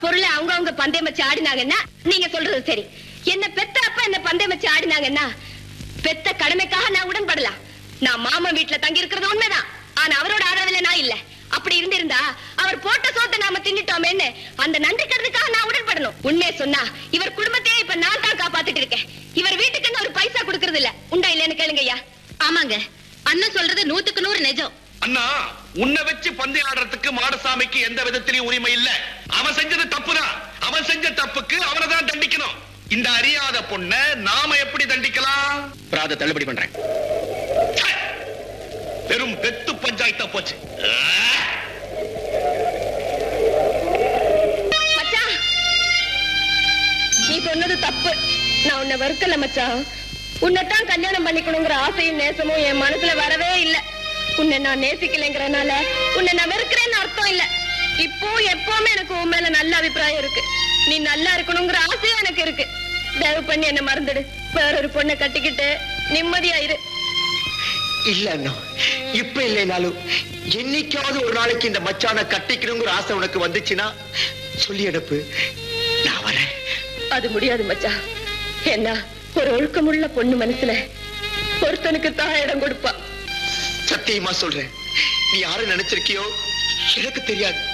பொருளை அவங்க அவங்க பந்தயம் வச்சு ஆடினாங்கன்னா நீங்க சொல்றது சரி என்ன பெத்த அப்பா என்ன பந்தயம் வச்சு ஆடினாங்கன்னா பெத்த கடமைக்காக நான் உடன்படலாம் நான் மாமன் வீட்டுல தங்கி இருக்கிறது உண்மைதான் ஆனா அவரோட ஆதரவுல நான் இல்ல அப்படி இருந்திருந்தா அவர் போட்ட சோத்தை நாம தின்னுட்டோமேன்னு அந்த நன்றி கடனுக்காக நான் உடன்படணும் உண்மையை சொன்னா இவர் குடும்பத்தையே இப்ப நான் தான் காப்பாத்திட்டு இருக்கேன் இவர் வீட்டுக்குன்னு ஒரு பைசா கொடுக்கறது இல்ல உண்டா இல்லைன்னு கேளுங்க ஐயா ஆமாங்க அண்ணன் சொல்றது நூத்துக்கு நூறு நிஜம் அண்ணா உன்னை வச்சு பந்தயம் ஆடுறதுக்கு மாடசாமிக்கு எந்த விதத்திலையும் உரிமை இல்ல அவன் செஞ்சது தப்புதான் அவன் செஞ்ச தப்புக்கு அவனை தான் தண்டிக்கணும் இந்த அறியாத பொண்ண நாம எப்படி தண்டிக்கலாம் பிராத தள்ளுபடி பண்றேன் ச்சே! வெறும் வெத்து பஞ்சாயத்தா போச்சு மச்சான் நீ சொன்னது தப்பு நான் உன்னை வெறுக்கல மச்சான் உன்னைத்தான் கல்யாணம் பண்ணிக்கணுங்கிற ஆசையும் நேசமும் என் மனசுல வரவே இல்ல உன்னை நான் நேசிக்கலைங்கிறனால உன்னை நான் வெறுக்கிறேன்னு அர்த்தம் இல்ல இப்போ எப்பவுமே எனக்கு உன் மேல நல்ல அபிப்பிராயம் இருக்கு நீ நல்லா இருக்கணுங்கிற ஆசையும் எனக்கு இருக்கு தயவு பண்ணி என்ன மறந்துடு வேற ஒரு பொண்ணை கட்டிக்கிட்டு நிம்மதியா இரு இல்ல அண்ணா இப்ப இல்லைனாலும் என்னைக்காவது ஒரு நாளைக்கு இந்த மச்சான கட்டிக்கணுங்கிற ஆசை உனக்கு வந்துச்சுன்னா சொல்லி அனுப்பு நான் வரேன் அது முடியாது மச்சான் என்ன ஒரு ஒழுக்கமுள்ள பொண்ணு மனசுல ஒருத்தனுக்கு தான் இடம் கொடுப்பா சத்தியமா சொல்றேன் நீ யாரை நினைச்சிருக்கியோ எனக்கு தெரியாது